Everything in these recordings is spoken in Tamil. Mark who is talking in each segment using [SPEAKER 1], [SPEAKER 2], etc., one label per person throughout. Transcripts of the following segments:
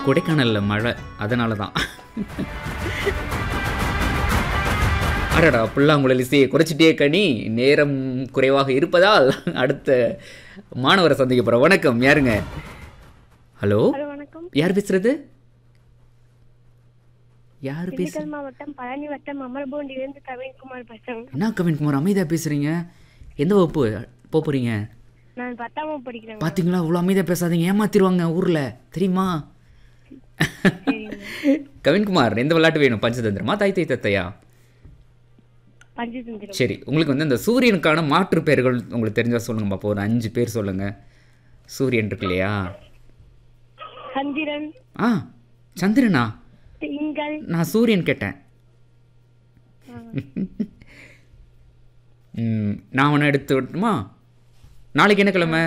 [SPEAKER 1] கொடைக்கானல்ல மழை அதனால தான் அடடா புல்லாங்குழல் இசையை குறைச்சிட்டே கனி நேரம் குறைவாக இருப்பதால் அடுத்த மாணவரை சந்திக்க போகிறோம் வணக்கம் யாருங்க ஹலோ
[SPEAKER 2] ஹலோ வணக்கம்
[SPEAKER 1] யார் பேசுறது யார் பேச
[SPEAKER 2] திண்டுக்கல் மாவட்டம் பழனி வட்டம் அமர்போண்டிலிருந்து கவின்குமார் பேசுறேன்
[SPEAKER 1] என்ன கவின் குமார் அமைதியாக பேசுகிறீங்க எந்த வகுப்பு போக போகிறீங்க
[SPEAKER 2] நான் பத்தாம் வகுப்பு படிக்கிறேன்
[SPEAKER 1] பார்த்தீங்களா இவ்வளோ அமைதியாக பேசாதீங்க ஏமாத்திடுவாங்க ஊரில் தெரியுமா
[SPEAKER 2] சரிங்க
[SPEAKER 1] கவின்குமார் எந்த விளையாட்டு வேணும் பஞ்சதந்திரமா தாய் தை தத்தையா
[SPEAKER 2] பஞ்சதந்திரம்
[SPEAKER 1] சரி உங்களுக்கு வந்து இந்த சூரியனுக்கான மாற்று பெயர்கள் உங்களுக்கு தெரிஞ்சா சொல்லுங்க பாப்போம் ஒரு அஞ்சு பேர் சொல்லுங்க சூரியன் இருக்கு இல்லையா
[SPEAKER 2] சந்திரன்
[SPEAKER 1] ஆ சந்திரனா
[SPEAKER 2] திங்கள்
[SPEAKER 1] நான் சூரியன் கேட்டேன் ம், நான் ஒன்று எடுத்து விட்டுமா நாளைக்கு என்ன கிழமை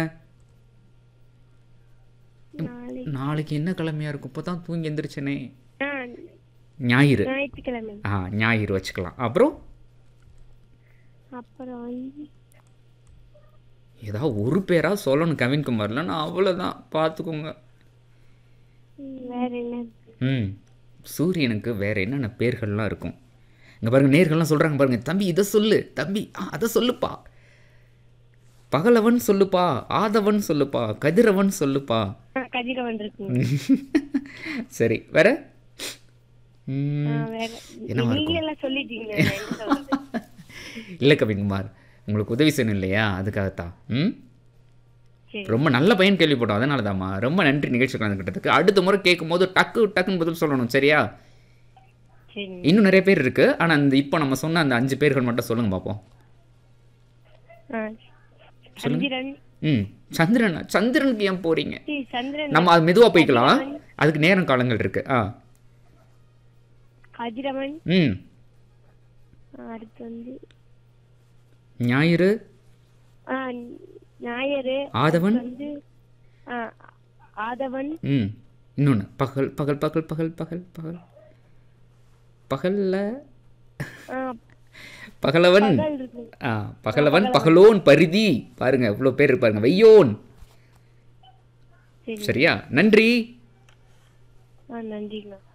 [SPEAKER 2] நாளை
[SPEAKER 1] நாளைக்கு என்ன கிழமையா இருக்கும் இப்போ தான் தூங்கி எந்திரிச்சனே
[SPEAKER 2] ஆ,
[SPEAKER 1] ஞாயிறு
[SPEAKER 2] ஞாயிற்றுக்கிழமை
[SPEAKER 1] ஆ ஞாயிறு வச்சுக்கலாம் அப்புறம்
[SPEAKER 2] அப்புறம் வந்து
[SPEAKER 1] ஏதாவது ஒரு பேரா சொல்லணும் கவின்குமார்ல நான் அவ்வளோதான் பார்த்துக்கோங்க
[SPEAKER 2] ம், வேற என்ன
[SPEAKER 1] ம் சூரியனுக்கு வேற என்னென்ன பேர்கள்லாம் இருக்கும் இங்கே பாருங்க நேர்கள்லாம் சொல்கிறாங்க பாருங்க தம்பி இதை சொல்லு தம்பி ஆ அதை சொல்லுப்பா பகலவன் சொல்லுப்பா ஆதவன் சொல்லுப்பா கதிரவன் சொல்லுப்பா
[SPEAKER 2] ஆ, கதிரவன் இருக்குங்க
[SPEAKER 1] சரி வேற
[SPEAKER 2] ஆ,
[SPEAKER 1] ம்,
[SPEAKER 2] வேற
[SPEAKER 1] என்னவா
[SPEAKER 2] நீங்க எல்லாம் சொல்லிட்டீங்க நான் என்ன சொல்றது?
[SPEAKER 1] இல்லை கவின்குமார் உங்களுக்கு உதவி செய்யணும் இல்லையா அதுக்காகத்தான் ம்
[SPEAKER 2] சரி
[SPEAKER 1] ரொம்ப நல்ல பையன் கேள்விப்பட்டோம் அதனால தாம்மா ரொம்ப நன்றி நிகழ்ச்சி கலந்துக்கிட்டதுக்கு அடுத்த முறை கேட்கும் போது டக்கு டக்குன்னு பதில் சொல்லணும் சரியா
[SPEAKER 2] சரிங்க
[SPEAKER 1] இன்னும் நிறைய பேர் இருக்கு ஆனால் அந்த இப்போ நம்ம சொன்ன அந்த அஞ்சு பேர்கள் மட்டும் சொல்லுங்க பார்ப்போம்
[SPEAKER 2] ஆ, சந்திரன்
[SPEAKER 1] ம் சந்திரன் சந்திரனுக்கு ஏன் போறீங்க
[SPEAKER 2] சி, சந்திரன்
[SPEAKER 1] நம்ம அது மெதுவாக போய்க்கலாம் அதுக்கு நேரம் காலங்கள் இருக்கு ஆ
[SPEAKER 2] கதிரவன்
[SPEAKER 1] ம்
[SPEAKER 2] ஆ, அடுத்து வந்து
[SPEAKER 1] ஞாயிறு
[SPEAKER 2] ஆ, ஞாயிறு
[SPEAKER 1] ஆதவன்
[SPEAKER 2] வந்து ஆ, ஆதவன்
[SPEAKER 1] ம் இன்னொன்று பகல் பகல் பகல் பகல் பகல் பகல் பகல்ல
[SPEAKER 2] ஆ,
[SPEAKER 1] பகலவன்
[SPEAKER 2] பகல் இருக்கு
[SPEAKER 1] ஆ பகலவன் பகலோன் பரிதி பாருங்க இவ்வளோ பேர் இருப்பாருங்க வையோன்
[SPEAKER 2] சரி
[SPEAKER 1] சரியா நன்றி
[SPEAKER 2] ஆ நன்றிங்கண்ணா